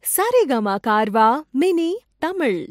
Saregama கார்வா mini Tamil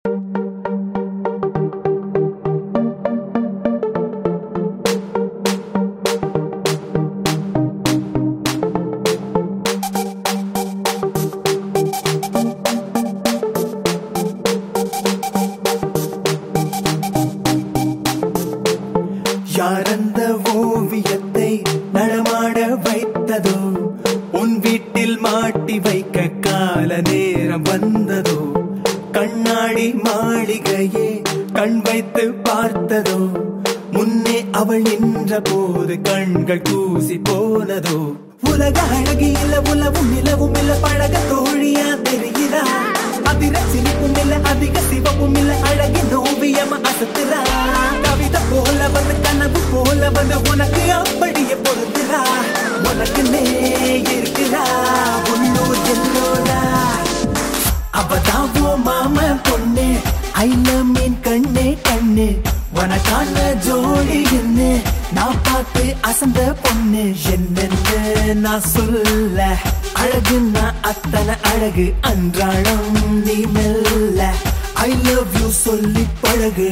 யார் அந்த ஓவியத்தை நடமாட வைத்ததோ உன் வீட்டில் மாட்டி வைக்க கால நேரம் வந்ததோ கண்ணாடி மாளிகையே கண் வைத்து பார்த்ததோ முன்னே அவள் நின்ற போது கண்கள் கூசி போனதோ உலக அழகி இல்ல உலவும் நிலவும் இல்ல பழக தோழியா தெரிகிறா அதிர சிரிப்பும் இல்ல அதிக சிவப்பும் இல்ல அழகின் ஓவியமா அசத்துறா கவிதை போல வந்து கனவு போல வந்து உனக்கு அப்படியே பொருந்துறா உனக்கு நே இருக்கிறா உள்ளூர் எல்லோரா அவதான் ஓ மாம பொண்ணு ஐல மீன் கண்ணே கண்ணு உனக்கான ஜோடி என்ன நான் பார்த்து அசந்த பொண்ணு என்னென்னு நான் சொல்ல அழகுன்னா அத்தனை அழகு அன்றாடம் நீ மெல்ல ஐ லவ் யூ சொல்லி பழகு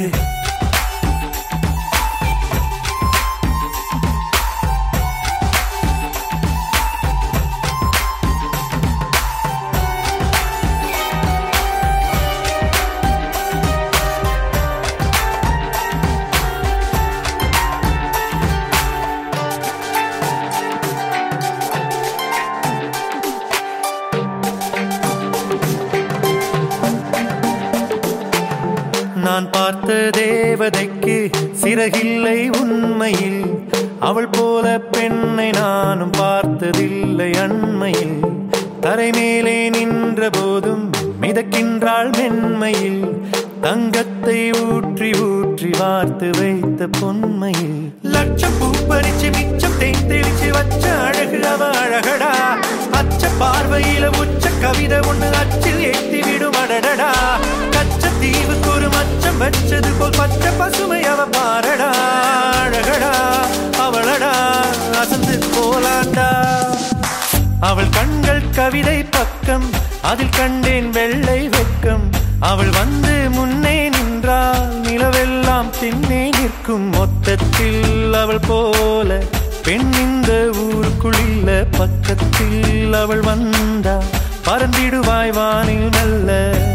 நான் பார்த்த தேவதைக்கு சிறகில்லை உண்மையில் அவள் போல பெண்ணை நானும் பார்த்ததில்லை அண்மையில் தரை மேலே நின்ற போதும் மிதக்கின்றாள் மென்மையில் தங்கத்தை ஊற்றி ஊற்றி வார்த்து வைத்த பொன்மையில் லட்சம் பூ பறிச்சு மிச்சம் தேன் தெளிச்சு வச்ச அழகு அவ அழகடா அச்ச பார்வையில உச்ச கவிதை ஒண்ணு அச்சில் ஏத்தி விடும் அடடடா கச்ச தீவுக்கு ஒரு மச்சம் வச்சது போல் பச்சை பசுமை அவ பாரடா அழகடா அவளடா அசந்து போலாண்டா அவள் கண்கள் கவிதை பக்கம் அதில் கண்டேன் வெள்ளை வெட்கம் அவள் வந்து முன்னே நின்றால் நிலவெல்லாம் பின்னே நிற்கும் மொத்தத்தில் அவள் போல பெண் இந்த ஊருக்குள்ள பக்கத்தில் அவள் வந்தா பறந்திடுவாய் வானில் நல்ல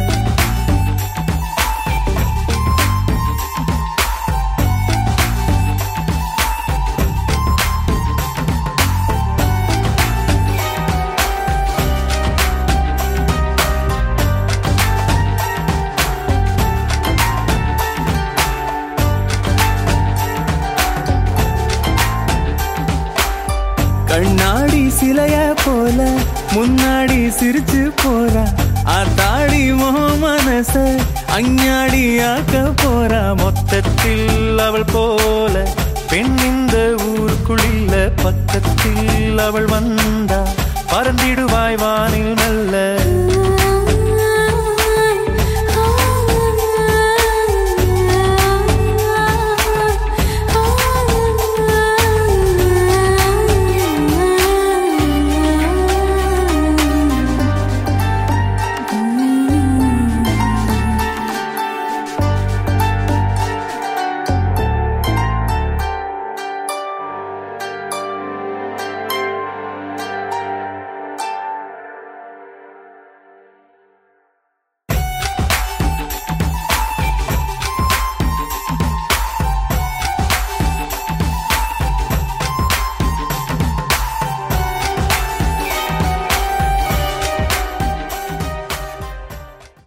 கண்ணாடி சிலைய போல முன்னாடி சிரிச்சு போறா ஆத்தாடி மோ மனச அஞ்ஞாடி ஆக்க போறா மொத்தத்தில் அவள் போல பெண் இந்த ஊருக்குள்ள பக்கத்தில் அவள் வந்தா பறந்திடுவாய் வானில்